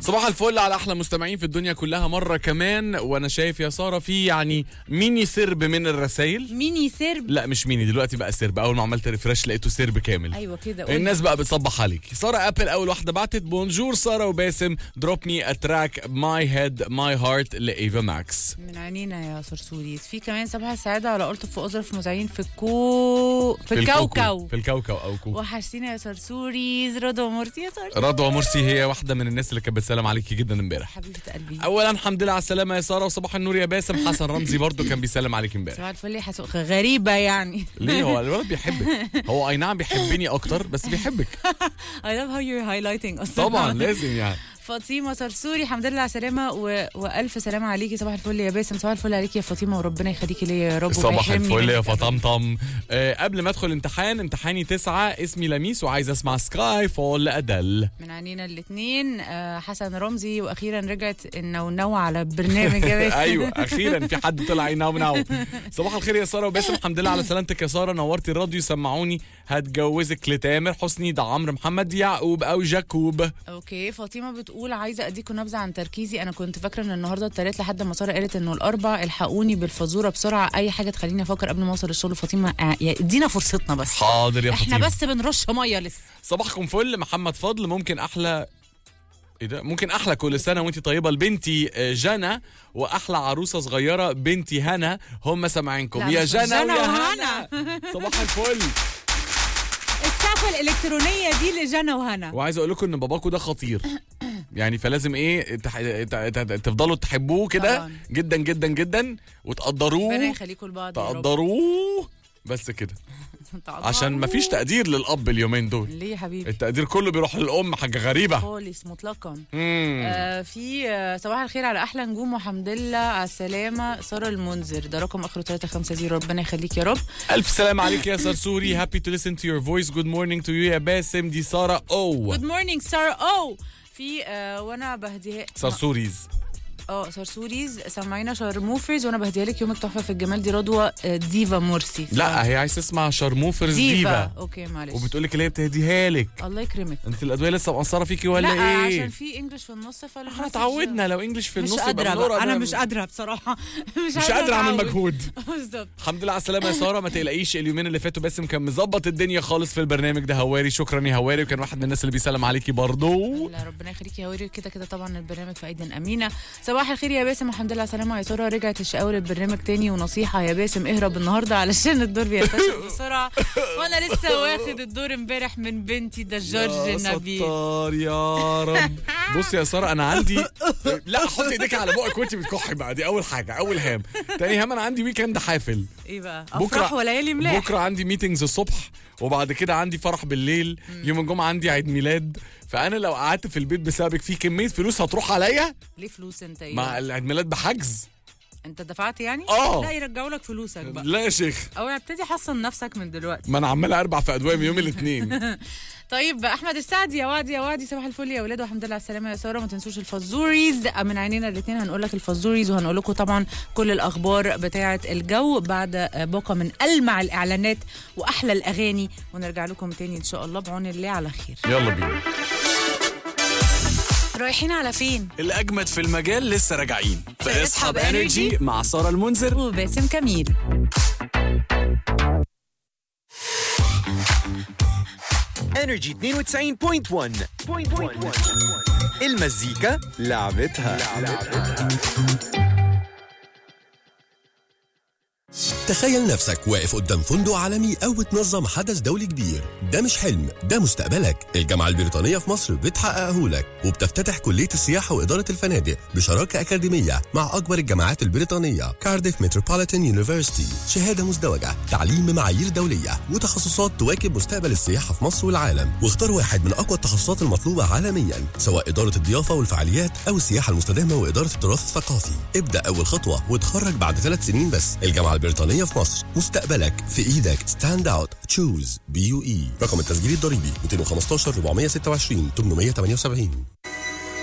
صباح الفل على احلى مستمعين في الدنيا كلها مره كمان وانا شايف يا ساره في يعني ميني سرب من الرسائل ميني سرب لا مش ميني دلوقتي بقى سرب اول ما عملت ريفرش لقيته سرب كامل ايوه كده قول. الناس بقى بتصبح عليك ساره ابل اول واحده بعتت بونجور ساره وباسم دروب مي اتراك ماي هيد ماي هارت لايفا ماكس من عينينا يا صرصوريس في كمان صباح السعاده على قلت في أزرف مذيعين في الكو في, الكوكو في الكوكو او كو وحشتينا يا صرصوريز رضوى مرسي يا صرصور رضوى مرسي هي واحده من الناس اللي كانت بتسلم عليكي جدا امبارح حبيبه قلبي اولا الحمد لله على السلامه يا ساره وصباح النور يا باسم حسن رمزي برضو كان بيسلم عليك امبارح صباح الفل يا حسو غريبه يعني ليه هو الولد بيحبك هو اي نعم بيحبني اكتر بس بيحبك I love how you're highlighting اصلا طبعا لازم يعني فاطمه صرصوري الحمد لله على السلامه و... والف سلامه عليكي صباح الفل يا باسم صباح الفل عليكي يا فاطمه وربنا يخليكي ليا يا رب صباح ويحرمني الفل يا منك أبداً. فطمطم آه قبل ما ادخل امتحان امتحاني تسعة اسمي لميس وعايز اسمع سكاي فول لأدل من عينينا الاثنين حسن رمزي واخيرا رجعت النونو على البرنامج يا باسم ايوه اخيرا في حد طلع يناو ناو صباح الخير يا ساره وباسم الحمد لله على سلامتك يا ساره نورتي الراديو سمعوني هتجوزك لتامر حسني ده عمرو محمد يعقوب او جاكوب اوكي فاطمه بتقول عايزه اديكم نبذه عن تركيزي انا كنت فاكره ان النهارده التلات لحد ما ساره قالت انه الاربع الحقوني بالفزوره بسرعه اي حاجه تخليني افكر قبل ما اوصل الشغل فاطمه آه، يا- ادينا فرصتنا بس حاضر يا احنا فاطمه بس بنرش ميه لسه صباحكم فل محمد فضل ممكن احلى ايه ده ممكن احلى كل سنه وانت طيبه لبنتي آه، جنى واحلى عروسه صغيره بنتي هنا هم سامعينكم لا، يا مش جنى جنى ويا وهنا. هنا صباح الفل السقفه الالكترونيه دي لجنى وهنا وعايز اقول لكم ان باباكو ده خطير يعني فلازم ايه تح... ت- ت- تفضلوا تحبوه كده طبعاً. جدا جدا جدا ربنا وتقدروه يخليكم لبعض يا رب. تقدروه بس كده تقدروه. عشان مفيش تقدير للاب اليومين دول ليه يا حبيبي التقدير كله بيروح للام حاجه غريبه خالص مطلقا مم. آه في آه صباح الخير على احلى نجوم وحمد لله على السلامه ساره المنذر ده رقم اخره 350 ربنا يخليك يا رب الف سلام عليك يا سرسوري هابي تو listen to your voice good morning to you يا باسم دي ساره او جود مورنينج ساره او في آه وانا بهديها سرسوريز اه صرصوريز سمعينا شرموفرز وانا بهديها لك يومك تحفه في الجمال دي رضوى آه، ديفا مرسي لا هي عايز تسمع شرموفرز ديفا, ديفا اوكي معلش وبتقول لك اللي هي بتهديها لك الله يكرمك انت الادويه لسه مقصره فيكي ولا لا ايه عشان في انجلش في النص فالمسج- احنا اتعودنا لو انجلش في مش النص قادره يبقى بقى منورة انا ده- مش قادره بصراحه مش, مش قادره اعمل أتعود. مجهود بالظبط الحمد لله على السلامه يا ساره ما تقلقيش اليومين اللي فاتوا باسم كان مظبط الدنيا خالص في البرنامج ده هواري شكرا يا هواري وكان واحد من الناس اللي بيسلم عليكي برضه لا ربنا يخليك يا وري كده كده طبعا البرنامج في ايدي امينه صباح الخير يا باسم الحمد لله على السلامه يا ساره رجعت الشقاوه للبرنامج تاني ونصيحه يا باسم اهرب النهارده علشان الدور بينتشر بسرعه وانا لسه واخد الدور امبارح من بنتي ده جورج يا نبيل ستار يا رب بص يا ساره انا عندي لا حطي ايديك على بقك وانت بتكحي بقى دي اول حاجه اول هام تاني هام انا عندي ويكند حافل ايه بقى بكرة- افراح وليالي ملاح بكره عندي ميتنجز الصبح وبعد كده عندي فرح بالليل يوم الجمعه عندي عيد ميلاد فانا لو قعدت في البيت بسببك في كميه فلوس هتروح عليا ليه فلوس انت ايه مع العيد ميلاد بحجز انت دفعت يعني آه. لا يرجعوا لك فلوسك بقى لا يا شيخ او ابتدي حصن نفسك من دلوقتي ما انا عمال اربع في ادويه من يوم الاثنين طيب احمد السعدي يا وعدي يا وعدي صباح الفل يا اولاد والحمد لله على السلامه يا ساره ما تنسوش الفزوريز من عينينا الاثنين هنقول لك الفزوريز وهنقول لكم طبعا كل الاخبار بتاعه الجو بعد باقه من المع الاعلانات واحلى الاغاني ونرجع لكم تاني ان شاء الله بعون الله على خير يلا بينا رايحين على فين الاجمد في المجال لسه راجعين في اسحب انرجي مع ساره المنذر وباسم كميل انرجي 92.1 المزيكا لعبتها تخيل نفسك واقف قدام فندق عالمي أو بتنظم حدث دولي كبير ده مش حلم ده مستقبلك الجامعة البريطانية في مصر بتحققه لك وبتفتتح كلية السياحة وإدارة الفنادق بشراكة أكاديمية مع أكبر الجامعات البريطانية كارديف متروبوليتان يونيفرسيتي شهادة مزدوجة تعليم بمعايير دولية وتخصصات تواكب مستقبل السياحة في مصر والعالم واختار واحد من أقوى التخصصات المطلوبة عالميا سواء إدارة الضيافة والفعاليات أو السياحة المستدامة وإدارة التراث الثقافي ابدأ أول خطوة وتخرج بعد ثلاث سنين بس الجامعة البريطانية في مصر مستقبلك في إيدك ستاند أوت تشوز بي يو إي رقم التسجيل الضريبي 215 426 878